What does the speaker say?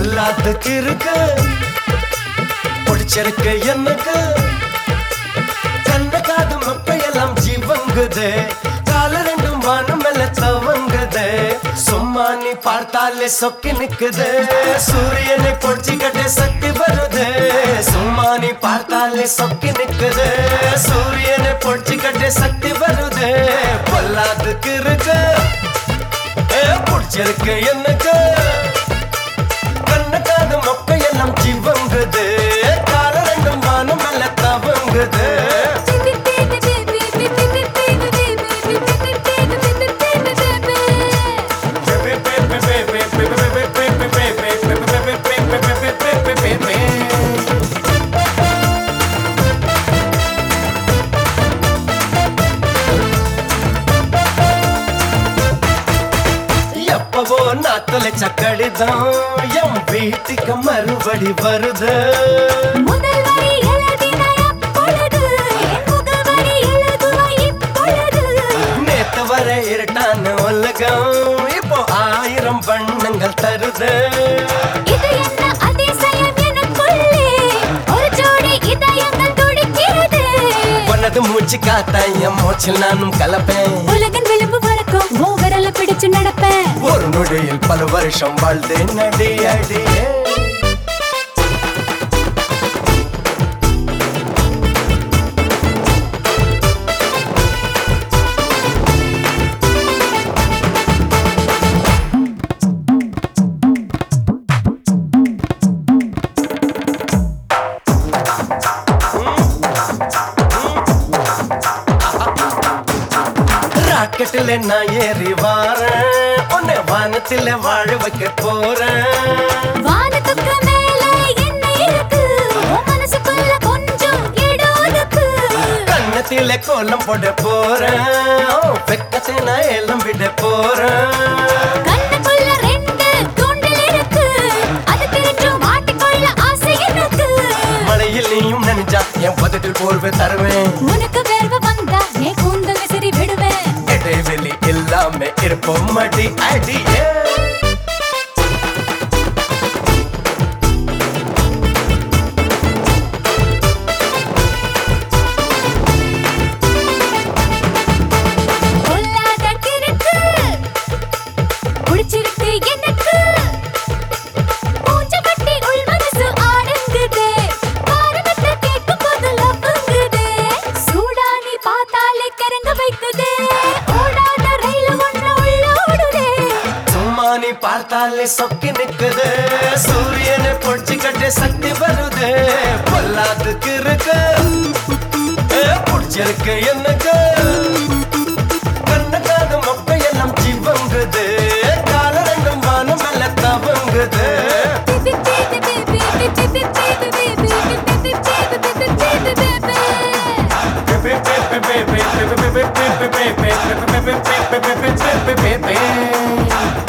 பொல்லாத்துக்கு இருக்கு பிடிச்சிருக்கு எனக்கு கண்ண காது மக்கையெல்லாம் ஜீவங்குதே கால ரெண்டும் வானம் மேல தவங்குதே சும்மா நீ பார்த்தாலே சொக்கி நிக்குதே சூரியனை பொடிச்சு கட்ட சக்தி வருதே சும்மா நீ பார்த்தாலே சொக்கி நிக்குதே சூரியனை பொடிச்சு கட்ட சக்தி வருதே பொல்லாதுக்கு இருக்கு ஏ, பிடிச்சிருக்கு எனக்கு கண்ண காது மொக்கையெல்லாம் ஜீவங்குது கால ரெண்டும் வானம் மேல தவங்குது எப்பவோ நாத்தல சக்கடிதான் என் வீட்டுக்கு மறுபடி வருது முதல் வரி எழுதினாய் அப்பொழுது, என் முதல் வரி எழுதுவாய் இப்பொழுது. நேத்து வர இருட்டான உலகம் இப்போ ஆயிரம் வண்ணங்கள் தருது இது என்ன அதிசயம் எனக்குள்ளே? ஒரு ஜோடி இதயங்கள் துடிக்கிறது. உனது மூச்சு காத்தா என் மூச்சில் நானும் கலப்பேன் உலகின் விளிம்பு வரைக்கும் உன் விரலை பிடிச்சு நடப்பேன் ஒரு நொடியில் பல வருஷம் வாழ்ந்து நடி அடியே ராக்கெட்டில் நான் ஏறி வாரேன் உன்னை வானத்தில் வாழ வைக்க போறேன் வானத்துக்கு மேலே என்ன இருக்கு உன் மனசுக்குள்ள கொஞ்சம் இடம் இருக்கு கண்ணத்தில கோலம் போட போறேன் வெக்கத்தை நான் எல்லாம் விட போறேன் கண்ணுக்குள்ள ரெண்டு தூண்டில் இருக்கு அது தெரிஞ்சு மாட்டிக்கொள்ள ஆசை இருக்கு மழையில் நீயும் நினைச்சா என் பதத்தில் போர்வை தருவேன் உனக்கு வேர்வை வந்தா நீ கூந்தல் விசிறி விடுவேன் இடைவெளி இல்லாம இருப்போம் மடி அடியே பொல்லாத கிறுக்கு பிடிச்சிருக்கு எனக்கு மூஞ்ச கட்டி உள் மனசு ஆடுங்குதே பாரமத்தை கேட்கும் போது லப்புங்குதே சூடானி பார்த்தாலே கரங்க வைக்குதே ஓடாத ரயில் ஒண்ணு உள்ள ஓடுதே சும்மா நீ பார்த்தாலே சொக்கி நிக்குது சூரியனை பொடிச்சு கட்ட சக்தி வருது பொல்லாதுக்கு இருக்கு ஏ, பிடிச்சிருக்கு எனக்கு கண்ணக்காத மொக்கையெல்லாம் ஜீவங்குது கால ரெண்டும் வானம் மேல தவங்குது Baby,